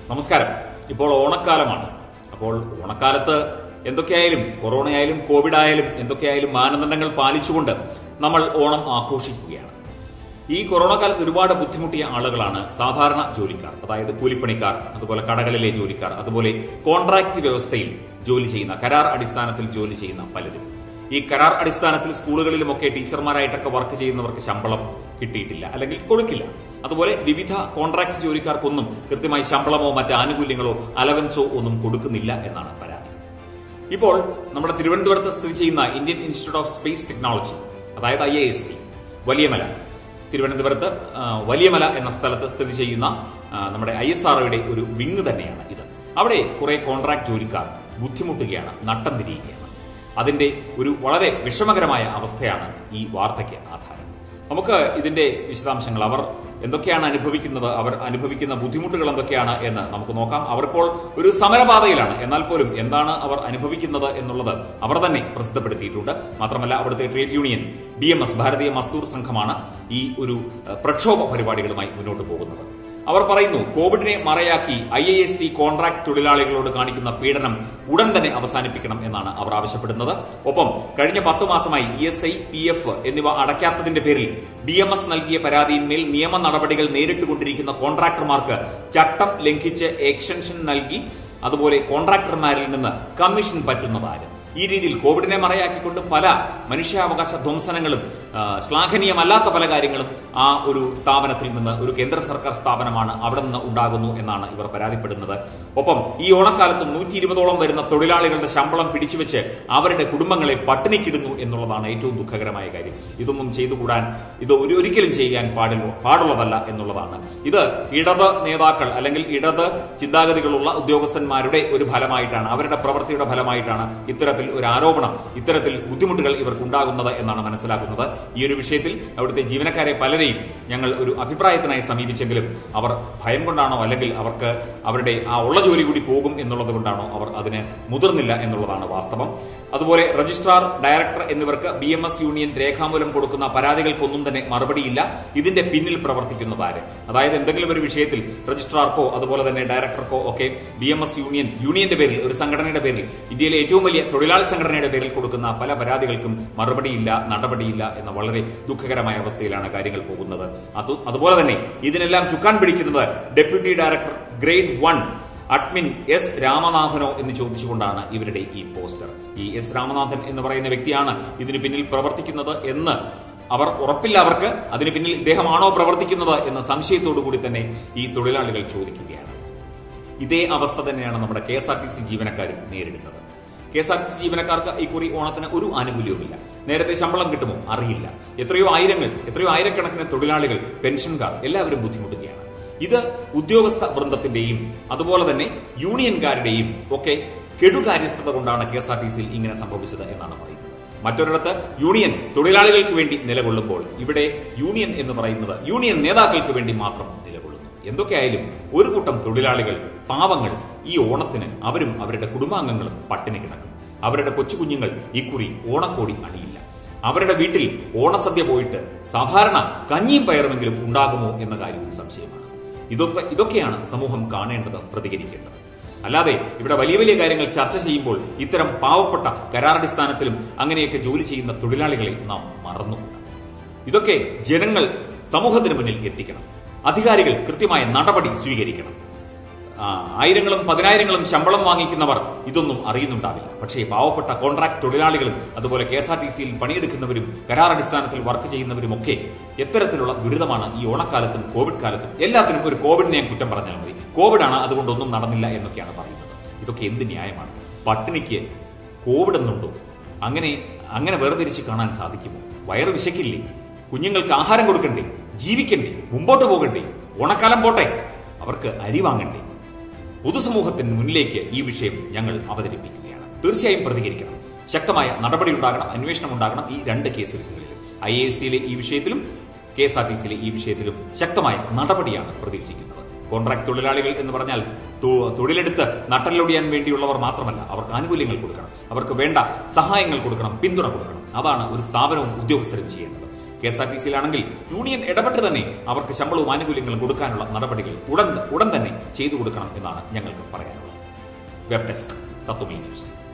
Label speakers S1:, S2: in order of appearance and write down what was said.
S1: നമസ്കാരം ഇപ്പോൾ ഓണക്കാലമാണ് അപ്പോൾ ഓണക്കാലത്ത് എന്തൊക്കെയായാലും കൊറോണ ആയാലും കോവിഡ് ആയാലും എന്തൊക്കെയായാലും മാനദണ്ഡങ്ങൾ പാലിച്ചുകൊണ്ട് നമ്മൾ ഓണം ആഘോഷിക്കുകയാണ് ഈ കൊറോണ കാലത്ത് ഒരുപാട് ബുദ്ധിമുട്ടിയ ആളുകളാണ് സാധാരണ ജോലിക്കാർ അതായത് കൂലിപ്പണിക്കാർ അതുപോലെ കടകളിലെ ജോലിക്കാർ അതുപോലെ കോൺട്രാക്ട് വ്യവസ്ഥയിൽ ജോലി ചെയ്യുന്ന കരാർ അടിസ്ഥാനത്തിൽ ജോലി ചെയ്യുന്ന പലരും ഈ കരാർ അടിസ്ഥാനത്തിൽ സ്കൂളുകളിലുമൊക്കെ ടീച്ചർമാരായിട്ടൊക്കെ വർക്ക് ചെയ്യുന്നവർക്ക് ശമ്പളം കിട്ടിയിട്ടില്ല അല്ലെങ്കിൽ കൊടുക്കില്ല അതുപോലെ വിവിധ കോൺട്രാക്ട് ജോലിക്കാർക്കൊന്നും കൃത്യമായി ശമ്പളമോ മറ്റ് ആനുകൂല്യങ്ങളോ അലവൻസോ ഒന്നും കൊടുക്കുന്നില്ല എന്നാണ് പരാതി ഇപ്പോൾ നമ്മുടെ തിരുവനന്തപുരത്ത് സ്ഥിതി ചെയ്യുന്ന Indian institute of space technology അതായത് ഐ എസ് ടി വലിയമല തിരുവനന്തപുരത്ത് ആ, വലിയമല എന്ന സ്ഥലത്ത് സ്ഥിതി ചെയ്യുന്ന ആ, നമ്മുടെ ഐ എസ് ആർഒയുടെ ഒരു വിങ് തന്നെയാണ് ഇത് അവിടെ കുറെ കോൺട്രാക്ട് ജോലിക്കാർ ബുദ്ധിമുട്ടുകയാണ് നട്ടം തിരിയുകയാണ് അതിന്റെ ഒരു വളരെ വിഷമകരമായ അവസ്ഥയാണ് ഈ വാർത്തയ്ക്ക് ആധാരം നമുക്ക് ഇതിന്റെ വിശദാംശങ്ങൾ അവർ എന്തൊക്കെയാണ് അനുഭവിക്കുന്നത് അവർ അനുഭവിക്കുന്ന ബുദ്ധിമുട്ടുകൾ എന്തൊക്കെയാണ് എന്ന് നമുക്ക് നോക്കാം അവർപ്പോൾ ഒരു സമരപാതയിലാണ് എന്നാൽ പോലും എന്താണ് അവർ അനുഭവിക്കുന്നത് എന്നുള്ളത് അവർ തന്നെ പ്രസിദ്ധപ്പെടുത്തിയിട്ടുണ്ട് മാത്രമല്ല അവിടുത്തെ trade union B M S Bharatiya Mazdoor സംഘമാണ് ഈ ഒരു ഏഹ്, പ്രക്ഷോഭ പരിപാടികളുമായി മുന്നോട്ട് പോകുന്നത് അവർ പറയുന്നു കോവിഡിനെ മറയാക്കി I A S T contract തൊഴിലാളികളോട് കാണിക്കുന്ന പീഡനം ഉടൻ തന്നെ അവസാനിപ്പിക്കണം എന്നാണ് അവർ ആവശ്യപ്പെടുന്നത് ഒപ്പം കഴിഞ്ഞ പത്തു മാസമായി E S I P F എന്നിവ അടയ്ക്കാത്തതിന്റെ പേരിൽ ബി എം എസ് നൽകിയ പരാതിയിന്മേൽ നിയമ നടപടികൾ നേരിട്ടുകൊണ്ടിരിക്കുന്ന കോൺട്രാക്ടർമാർക്ക് ചട്ടം ലംഘിച്ച് എക്സ്റ്റൻഷൻ നൽകി അതുപോലെ കോൺട്രാക്ടർമാരിൽ നിന്ന് കമ്മീഷൻ പറ്റുന്നതാര് ഈ രീതിയിൽ കോവിഡിനെ മറയാക്കിക്കൊണ്ട് പല മനുഷ്യാവകാശ ധ്വംസനങ്ങളും ആ, ശ്ലാഘനീയമല്ലാത്ത പല കാര്യങ്ങളും ആ ഒരു സ്ഥാപനത്തിൽ നിന്ന് ഒരു കേന്ദ്ര സർക്കാർ സ്ഥാപനമാണ് അവിടെ നിന്ന് ഉണ്ടാകുന്നു എന്നാണ് ഇവർ പരാതിപ്പെടുന്നത് ഒപ്പം ഈ ഓണക്കാലത്ത് നൂറ്റി ഇരുപതോളം വരുന്ന തൊഴിലാളികളുടെ ശമ്പളം പിടിച്ചുവെച്ച് അവരുടെ കുടുംബങ്ങളെ പട്ടിണിക്കിടുന്നു എന്നുള്ളതാണ് ഏറ്റവും ദുഃഖകരമായ കാര്യം ഇതൊന്നും ചെയ്തുകൂടാൻ ഇത് ഒരു ഒരിക്കലും ചെയ്യാൻ പാടില്ല പാടുള്ളതല്ല എന്നുള്ളതാണ് ഇത് ഇടത് നേതാക്കൾ അല്ലെങ്കിൽ ഇടത് ചിന്താഗതികളുള്ള ഉദ്യോഗസ്ഥന്മാരുടെ ഒരു ഫലമായിട്ടാണ് അവരുടെ പ്രവൃത്തിയുടെ ഫലമായിട്ടാണ് ഇത്തരത്തിൽ ഒരു ആരോപണം ഇത്തരത്തിൽ ബുദ്ധിമുട്ടുകൾ ഇവർക്കുണ്ടാകുന്നത് എന്നാണ് മനസ്സിലാക്കുന്നത് ഈ ഒരു വിഷയത്തിൽ അവിടുത്തെ ജീവനക്കാരെ പലരെയും ഞങ്ങൾ ഒരു അഭിപ്രായത്തിനായി സമീപിച്ചെങ്കിലും അവർ ഭയം കൊണ്ടാണോ അല്ലെങ്കിൽ അവർക്ക് അവരുടെ ആ ഉള്ള ജോലി കൂടി പോകും എന്നുള്ളത് കൊണ്ടാണോ അവർ അതിന് മുതിർന്നില്ല എന്നുള്ളതാണ് വാസ്തവം അതുപോലെ രജിസ്ട്രാർ ഡയറക്ടർ എന്നിവർക്ക് ബി എം എസ് യൂണിയൻ രേഖാമൂലം കൊടുക്കുന്ന പരാതികൾക്കൊന്നും തന്നെ മറുപടിയില്ല ഇതിന്റെ പിന്നിൽ പ്രവർത്തിക്കുന്നതാര് അതായത് എന്തെങ്കിലും ഒരു വിഷയത്തിൽ രജിസ്ട്രാർക്കോ അതുപോലെ തന്നെ ഡയറക്ടർക്കോ ഒക്കെ ബി എം എസ് യൂണിയൻ യൂണിയന്റെ പേരിൽ ഒരു സംഘടനയുടെ പേരിൽ ഇന്ത്യയിലെ ഏറ്റവും വലിയ തൊഴിലാളി സംഘടനയുടെ പേരിൽ കൊടുക്കുന്ന പല പരാതികൾക്കും മറുപടിയില്ല നടപടിയില്ല എന്ന വളരെ ദുഃഖകരമായ അവസ്ഥയിലാണ് കാര്യങ്ങൾ പോകുന്നത് അത് അതുപോലെ തന്നെ ഇതിനെല്ലാം ചുക്കാൻ പിടിക്കുന്നത് deputy director grade one admin S രാമനാഥനോ എന്ന് ചോദിച്ചുകൊണ്ടാണ് ഇവരുടെ ഈ പോസ്റ്റർ ഈ എസ് രാമനാഥൻ എന്ന് പറയുന്ന വ്യക്തിയാണ് ഇതിന് പിന്നിൽ പ്രവർത്തിക്കുന്നത് എന്ന് അവർ ഉറപ്പില്ല അവർക്ക് അതിന് പിന്നിൽ ഇദ്ദേഹമാണോ പ്രവർത്തിക്കുന്നത് എന്ന സംശയത്തോടു കൂടി തന്നെ ഈ തൊഴിലാളികൾ ചോദിക്കുകയാണ് ഇതേ അവസ്ഥ തന്നെയാണ് നമ്മുടെ K S R T C ജീവനക്കാരും നേരിടുന്നത് K S R T C ജീവനക്കാർക്ക് ഇക്കുറി ഓണത്തിന് ഒരു ആനുകൂല്യവുമില്ല നേരത്തെ ശമ്പളം കിട്ടുമോ അറിയില്ല എത്രയോ ആയിരങ്ങൾ എത്രയോ ആയിരക്കണക്കിന് തൊഴിലാളികൾ പെൻഷൻകാർ എല്ലാവരും ബുദ്ധിമുട്ടുകയാണ് ഇത് ഉദ്യോഗസ്ഥ വൃന്ദത്തിന്റെയും അതുപോലെ തന്നെ യൂണിയൻകാരുടെയും ഒക്കെ കെടുകാര്യസ്ഥത കൊണ്ടാണ് കെ എസ് ആർ ടി സിയിൽ ഇങ്ങനെ സംഭവിച്ചത് എന്നാണ് പറയുന്നത് മറ്റൊരിടത്ത് യൂണിയൻ തൊഴിലാളികൾക്ക് വേണ്ടി നിലകൊള്ളുമ്പോൾ ഇവിടെ യൂണിയൻ എന്ന് പറയുന്നത് യൂണിയൻ നേതാക്കൾക്ക് വേണ്ടി മാത്രം നിലകൊള്ളുന്നു എന്തൊക്കെയായാലും ഒരു കൂട്ടം തൊഴിലാളികൾ പാവങ്ങൾ ഈ ഓണത്തിന് അവരും അവരുടെ കുടുംബാംഗങ്ങളും പട്ടിണി കിടക്കും അവരുടെ കൊച്ചുകുഞ്ഞുങ്ങൾ ഇക്കുറി ഓണക്കോടി അണിയില്ല അവരുടെ വീട്ടിൽ ഓണസദ്യ പോയിട്ട് സാധാരണ കഞ്ഞിയും പയറുമെങ്കിലും ഉണ്ടാകുമോ എന്ന കാര്യവും സംശയമാണ് ഇതൊക്കെ ഇതൊക്കെയാണ് സമൂഹം കാണേണ്ടത് പ്രതികരിക്കേണ്ടത് അല്ലാതെ ഇവിടെ വലിയ വലിയ കാര്യങ്ങൾ ചർച്ച ചെയ്യുമ്പോൾ ഇത്തരം പാവപ്പെട്ട കരാറടിസ്ഥാനത്തിലും അങ്ങനെയൊക്കെ ജോലി ചെയ്യുന്ന തൊഴിലാളികളെ നാം മറന്നു ഇതൊക്കെ ജനങ്ങൾ സമൂഹത്തിന് മുന്നിൽ എത്തിക്കണം അധികാരികൾ കൃത്യമായ നടപടി സ്വീകരിക്കണം ആ, ആയിരങ്ങളും പതിനായിരങ്ങളും ശമ്പളം വാങ്ങിക്കുന്നവർ ഇതൊന്നും അറിയുന്നുണ്ടാവില്ല പക്ഷേ പാവപ്പെട്ട കോൺട്രാക്ട് തൊഴിലാളികളും അതുപോലെ കെ എസ് ആർ ടി സിയിൽ പണിയെടുക്കുന്നവരും കരാറടിസ്ഥാനത്തിൽ വർക്ക് ചെയ്യുന്നവരും ഒക്കെ എത്തരത്തിലുള്ള ദുരിതമാണ് ഈ ഓണക്കാലത്തും കോവിഡ് കാലത്തും എല്ലാത്തിനും ഒരു കോവിഡിനെ ഞാൻ കുറ്റം പറഞ്ഞാൽ മതി കോവിഡാണ് അതുകൊണ്ടൊന്നും നടന്നില്ല എന്നൊക്കെയാണ് പറയുന്നത് ഇതൊക്കെ എന്ത് ന്യായമാണ് പട്ടിണിക്ക് കോവിഡ് എന്നുണ്ടോ അങ്ങനെ അങ്ങനെ വേർതിരിച്ച് കാണാൻ സാധിക്കുമോ വയറ് വിശക്കില്ലേ കുഞ്ഞുങ്ങൾക്ക് ആഹാരം കൊടുക്കണ്ടേ ജീവിക്കണ്ടേ മുമ്പോട്ട് പോകണ്ടേ ഓണക്കാലം പോട്ടെ അവർക്ക് അരി വാങ്ങണ്ടേ പൊതുസമൂഹത്തിന് മുന്നിലേക്ക് ഈ വിഷയം ഞങ്ങൾ അവതരിപ്പിക്കുകയാണ് തീർച്ചയായും പ്രതികരിക്കണം ശക്തമായ നടപടി ഉണ്ടാകണം അന്വേഷണം ഉണ്ടാകണം ഈ രണ്ട് കേസുകളിലും ഐ എ എസ് ടിയിലെ ഈ വിഷയത്തിലും കെ എസ് ആർ ടി സിയിലെ ഈ വിഷയത്തിലും ശക്തമായ നടപടിയാണ് പ്രതീക്ഷിക്കുന്നത് കോൺട്രാക്ട് തൊഴിലാളികൾ എന്ന് പറഞ്ഞാൽ തൊ- തൊഴിലെടുത്ത് നട്ടലൊടിയാൻ വേണ്ടിയുള്ളവർ മാത്രമല്ല അവർക്ക് ആനുകൂല്യങ്ങൾ കൊടുക്കണം അവർക്ക് വേണ്ട സഹായങ്ങൾ കൊടുക്കണം പിന്തുണ കൊടുക്കണം അതാണ് ഒരു സ്ഥാപനവും ഉദ്യോഗസ്ഥരും ചെയ്യേണ്ടത് കെ എസ് ആർ ടി സിയിലാണെങ്കിൽ യൂണിയൻ ഇടപെട്ട് തന്നെ അവർക്ക് ശമ്പളവും ആനുകൂല്യങ്ങളും കൊടുക്കാനുള്ള നടപടികൾ ഉടൻ ഉടൻ തന്നെ ചെയ്തു കൊടുക്കണം എന്നാണ് ഞങ്ങൾക്ക് പറയാനുള്ളത് വെബ് ഡെസ്ക് തത്വമേ ന്യൂസ്